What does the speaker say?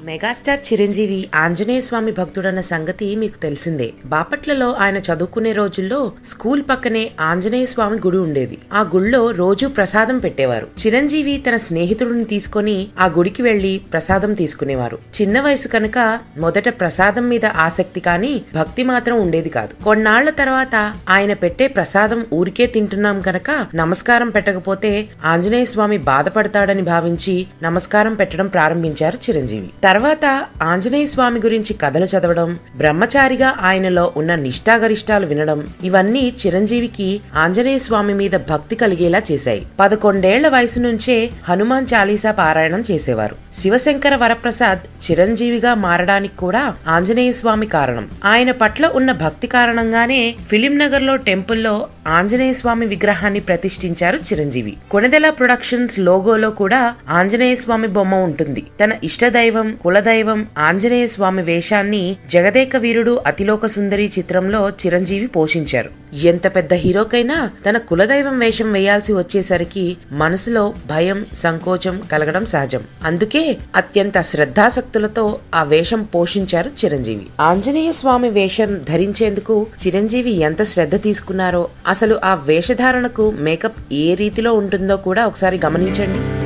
megastar Chiranjeevi Anjaneya Swamy భక్తుడన్న సంగతి మీకు తెలిసిందే బాపట్లలో ఆయన చదువుకునే రోజుల్లో స్కూల్ పక్కనే ఆంజనేయ స్వామి గుడి ఉండేది ఆ గుళ్ళో రోజు ప్రసాదం పెట్టేవారు చిరంజీవి తన స్నేహితుడిని తీసుకొని ఆ గుడికి వెళ్లి ప్రసాదం తీసుకునేవారు చిన్న వయసు కనుక మొదట ప్రసాదం మీద ఆసక్తి కానీ భక్తి మాత్రం ఉండేది కాదు కొన్నాళ్ల తర్వాత ఆయన పెట్టే ప్రసాదం ఊరికే తింటున్నాం కనుక నమస్కారం పెట్టకపోతే ఆంజనేయ స్వామి బాధపడతాడని భావించి నమస్కారం పెట్టడం ప్రారంభించారు చిరంజీవి తర్వాత ఆంజనేయ స్వామి గురించి కథలు చదవడం బ్రహ్మచారిగా ఆయనలో ఉన్న నిష్ఠాగరిష్టాలు వినడం ఇవన్నీ చిరంజీవికి ఆంజనేయ స్వామి మీద భక్తి కలిగేలా చేశాయి పదకొండేళ్ల వయసు నుంచే హనుమాన్ చాలీసా పారాయణం చేసేవారు శివశంకర వరప్రసాద్ చిరంజీవిగా మారడానికి కూడా ఆంజనేయ స్వామి కారణం ఆయన పట్ల ఉన్న భక్తి కారణంగానే ఫిలిం నగర్ లో టెంపుల్లో ఆంజనేయ స్వామి విగ్రహాన్ని ప్రతిష్ఠించారు చిరంజీవి కొణిదెల ప్రొడక్షన్స్ లోగోలో కూడా ఆంజనేయ స్వామి బొమ్మ ఉంటుంది తన ఇష్టదైవం కులదైవం ఆంజనేయ స్వామి వేషాన్ని జగదేక వీరుడు అతిలోక సుందరి చిత్రంలో చిరంజీవి పోషించారు ఎంత పెద్ద హీరోకైనా తన కులదైవం వేషం వేయాల్సి వచ్చేసరికి మనసులో భయం సంకోచం కలగడం సహజం అందుకే అత్యంత శ్రద్ధాసక్తులతో ఆ వేషం పోషించారు చిరంజీవి ఆంజనేయ స్వామి వేషం ధరించేందుకు చిరంజీవి ఎంత శ్రద్ధ తీసుకున్నారో అసలు ఆ వేషధారణకు మేకప్ ఏ రీతిలో ఉంటుందో కూడా ఒకసారి గమనించండి